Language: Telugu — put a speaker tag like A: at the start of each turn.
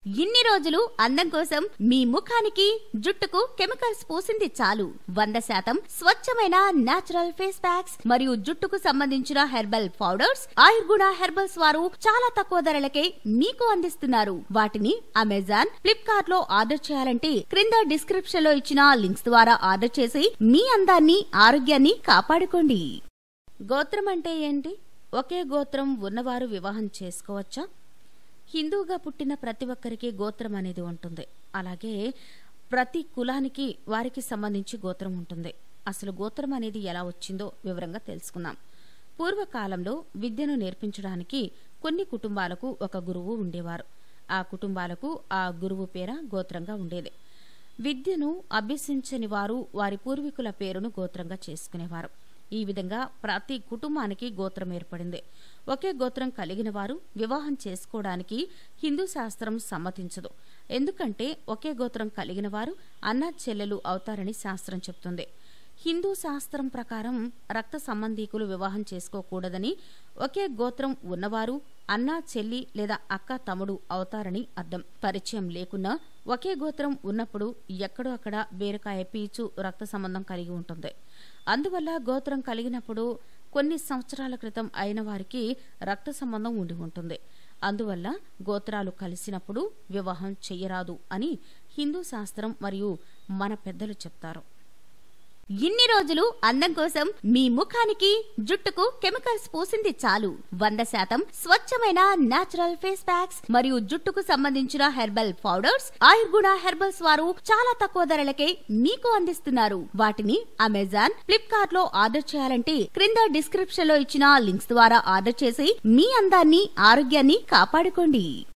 A: ఇన్ని రోజులు అందం కోసం మీ ముఖానికి జుట్టుకు కెమికల్స్ పూసింది చాలు వంద శాతం స్వచ్ఛమైన నాచురల్ ఫేస్ ప్యాక్స్ మరియు జుట్టుకు సంబంధించిన హెర్బల్ పౌడర్స్ ఆయుర్గుణ హెర్బల్స్ వారు చాలా తక్కువ ధరలకే మీకు అందిస్తున్నారు వాటిని అమెజాన్ ఫ్లిప్కార్ట్ లో ఆర్డర్ చేయాలంటే క్రింద డిస్క్రిప్షన్ లో ఇచ్చిన లింక్స్ ద్వారా ఆర్డర్ చేసి మీ అందాన్ని ఆరోగ్యాన్ని కాపాడుకోండి గోత్రం అంటే ఏంటి ఒకే గోత్రం ఉన్నవారు వివాహం చేసుకోవచ్చా హిందువుగా పుట్టిన ప్రతి ఒక్కరికి గోత్రం అనేది ఉంటుంది అలాగే ప్రతి కులానికి వారికి సంబంధించి గోత్రం ఉంటుంది అసలు గోత్రం అనేది ఎలా వచ్చిందో వివరంగా తెలుసుకుందాం పూర్వకాలంలో విద్యను నేర్పించడానికి కొన్ని కుటుంబాలకు ఒక గురువు ఉండేవారు ఆ కుటుంబాలకు ఆ గురువు పేర గోత్రంగా ఉండేది విద్యను అభ్యసించని వారు వారి పూర్వీకుల పేరును గోత్రంగా చేసుకునేవారు ఈ విధంగా ప్రతి కుటుంబానికి గోత్రం ఏర్పడింది ఒకే గోత్రం కలిగిన వారు వివాహం చేసుకోవడానికి హిందూ శాస్త్రం సమ్మతించదు ఎందుకంటే ఒకే గోత్రం కలిగిన వారు అన్నా చెల్లెలు అవుతారని శాస్త్రం చెప్తుంది హిందూ శాస్త్రం ప్రకారం రక్త సంబంధీకులు వివాహం చేసుకోకూడదని ఒకే గోత్రం ఉన్నవారు అన్నా చెల్లి లేదా అక్క తమ్ముడు అవుతారని అర్థం పరిచయం లేకున్నా ఒకే గోత్రం ఉన్నప్పుడు ఎక్కడో అక్కడ బీరకాయ పీచు రక్త సంబంధం కలిగి ఉంటుంది అందువల్ల గోత్రం కలిగినప్పుడు కొన్ని సంవత్సరాల క్రితం అయిన వారికి రక్త సంబంధం ఉండి ఉంటుంది అందువల్ల గోత్రాలు కలిసినప్పుడు వివాహం చెయ్యరాదు అని హిందూ శాస్త్రం మరియు మన పెద్దలు చెప్తారు ఇన్ని రోజులు అందం కోసం మీ ముఖానికి జుట్టుకు కెమికల్స్ పూసింది చాలు వంద శాతం స్వచ్ఛమైన నాచురల్ ఫేస్ ప్యాక్స్ మరియు జుట్టుకు సంబంధించిన హెర్బల్ పౌడర్స్ ఆయుర్గుణ హెర్బల్స్ వారు చాలా తక్కువ ధరలకే మీకు అందిస్తున్నారు వాటిని అమెజాన్ ఫ్లిప్కార్ట్ లో ఆర్డర్ చేయాలంటే క్రింద డిస్క్రిప్షన్ లో ఇచ్చిన లింక్స్ ద్వారా ఆర్డర్ చేసి మీ అందాన్ని ఆరోగ్యాన్ని కాపాడుకోండి